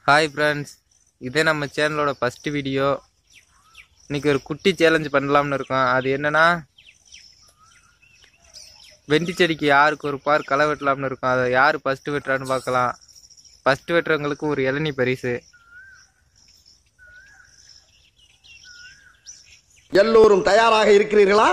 hi friends இதே நம்ம சேனலோட ஃபஸ்ட்டு வீடியோ இன்னைக்கு ஒரு குட்டி சேலஞ்ச் பண்ணலாம்னு இருக்கோம் அது என்னன்னா வெண்டி செடிக்கு யாருக்கு ஒரு பார் களை வெட்டலாம்னு இருக்கோம் அதை யார் ஃபஸ்ட்டு வெட்டுறான்னு பார்க்கலாம் ஃபஸ்ட்டு வெட்டுறவங்களுக்கு ஒரு இளநீ பரிசு எல்லோரும் தயாராக இருக்கிறீர்களா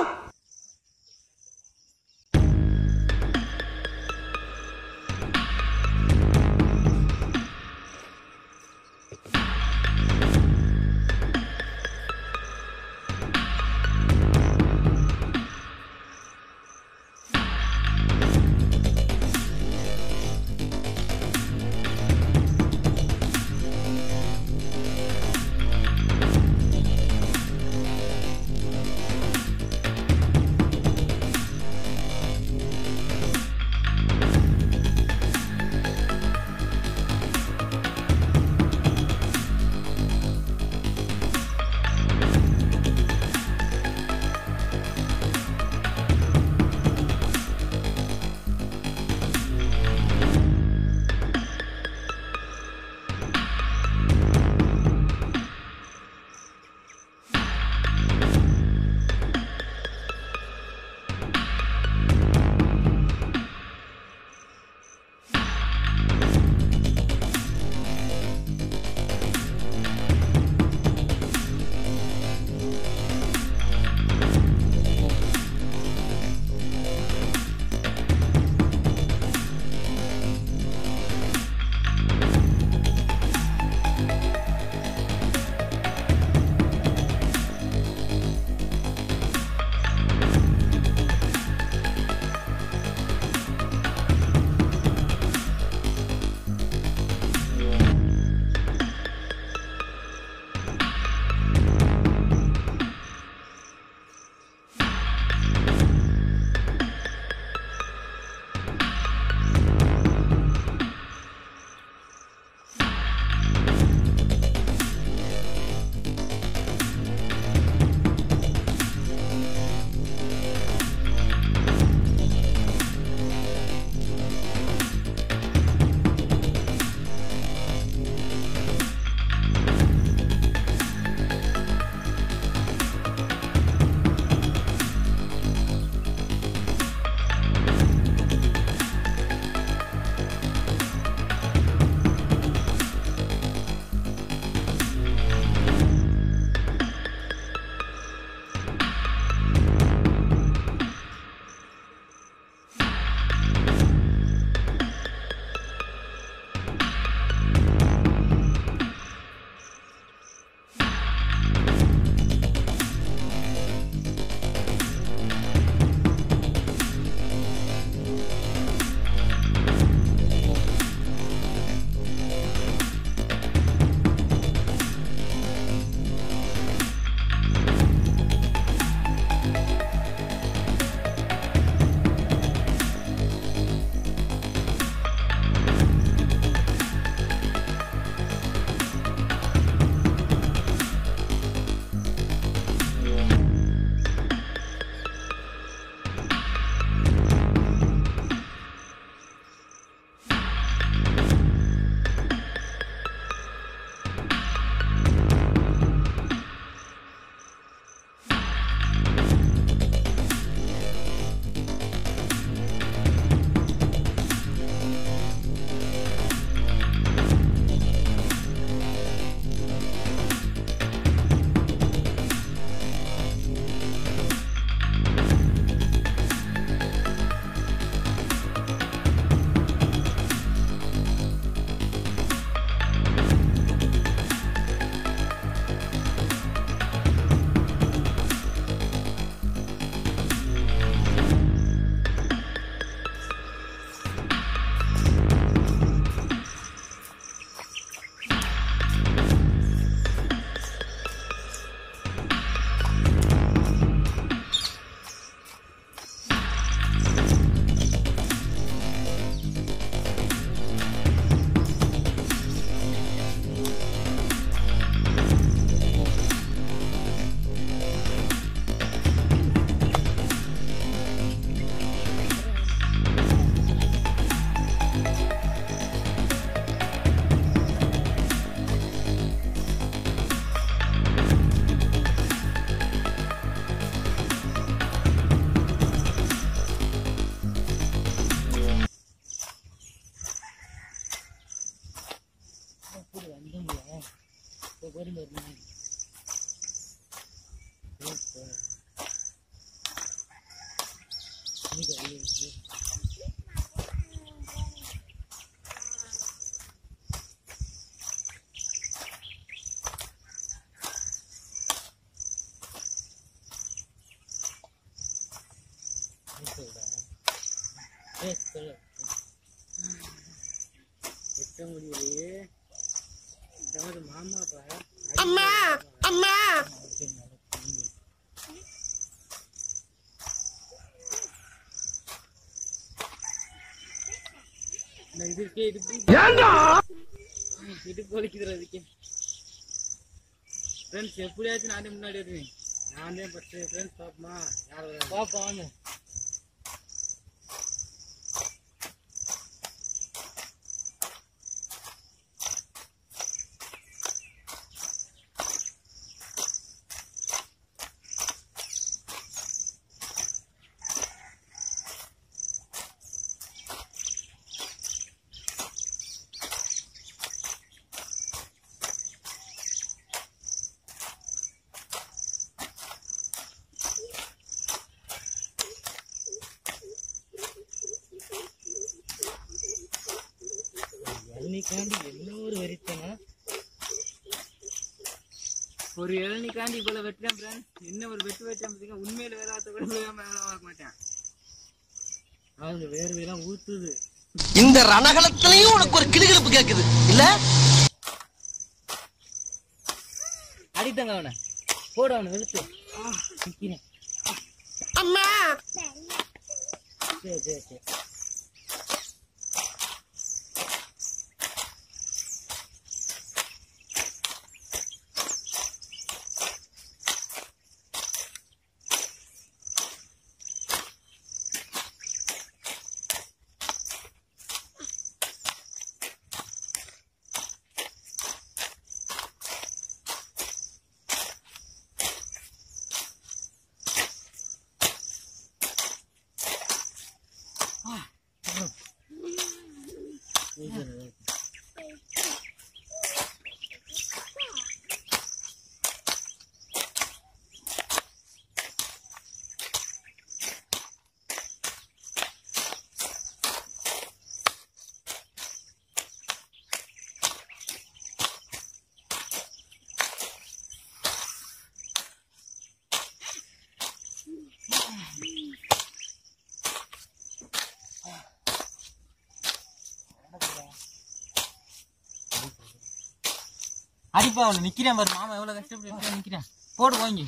இடுப்பு வலிக்குதுடா இதுக்கு ஃப்ரெண்ட்ஸ் எப்படியாச்சும் நானே முன்னாடி வருவேன் நானே பத்து ஃப்ரெண்ட்ஸ் பாப்போமா யார் பாப்பா வாங்க இளநிக்காண்டி என்ன ஒரு வெறித்தனா ஒரு இளநிக்காண்டி இவ்வளவு வெட்டுறேன் ஃப்ரெண்ட்ஸ் என்ன ஒரு வெட்டு வெட்டேன் பார்த்தீங்க உண்மையில வேற ஆத்த கூட வேலை பார்க்க மாட்டேன் அவங்க வேர்வையெல்லாம் ஊத்துது இந்த ரணகலத்திலையும் உனக்கு ஒரு கிளுகிழப்பு கேக்குது இல்ல அடித்தாங்க அவனை போடு அவனை வெளுத்து ஆ, நிக்கிறேன் சரி சரி சரி அடிப்பா அவனை நிக்கிறேன் பாரு மாமா எவ்வளவு கஷ்டப்பட்டு நிக்கிறேன் போடு வாங்கி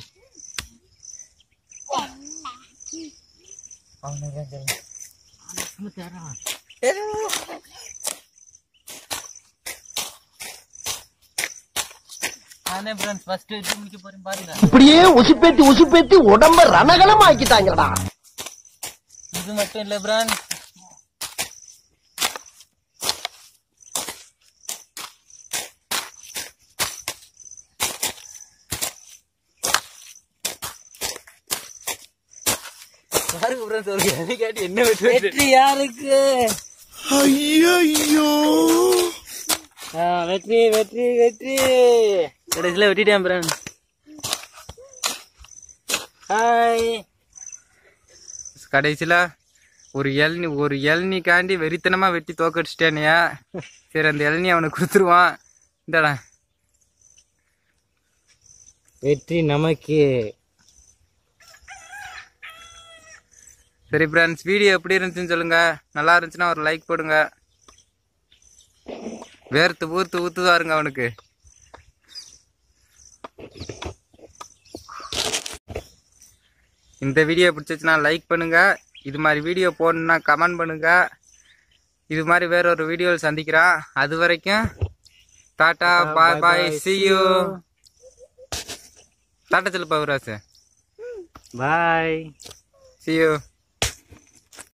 நானே ஃப்ரெண்ட்ஸ் ஃபர்ஸ்ட் எடுத்து முடிக்க போறேன் பாருங்க இப்படியே உசுப்பேத்தி உசுப்பேத்தி உடம்ப ரணகலம் ஆக்கிட்டாங்கடா இது மட்டும் இல்ல பிராண்ட் பாருங்க ஃப்ரெண்ட்ஸ் ஒரு கேள்வி கேட்டு என்ன வெற்றி யாருக்கு ஐயோ ஆ, வெற்றி வெற்றி வெற்றி கடைசியில் வெட்டிட்டேன் பிரான் ஹாய் கடைசியில் ஒரு இளநி ஒரு இளநிக்காண்டி வெறித்தனமாக வெட்டி தோக்கடிச்சிட்டேனியா சரி அந்த இளநி அவனுக்கு கொடுத்துருவான் இந்தாடா வெற்றி நமக்கு சரி ஃப்ரெண்ட்ஸ் வீடியோ எப்படி இருந்துச்சுன்னு சொல்லுங்க நல்லா இருந்துச்சுன்னா ஒரு லைக் போடுங்க வேர்த்து ஊர்த்து ஊத்துதாருங்க அவனுக்கு இந்த வீடியோ பிடிச்சிச்சுன்னா லைக் பண்ணுங்க இது மாதிரி வீடியோ போடணும்னா கமெண்ட் பண்ணுங்க இது மாதிரி வேற ஒரு வீடியோவில் சந்திக்கிறேன் அது வரைக்கும் tata bye bye see you tata சொல்லு பவுராசு பாய் see you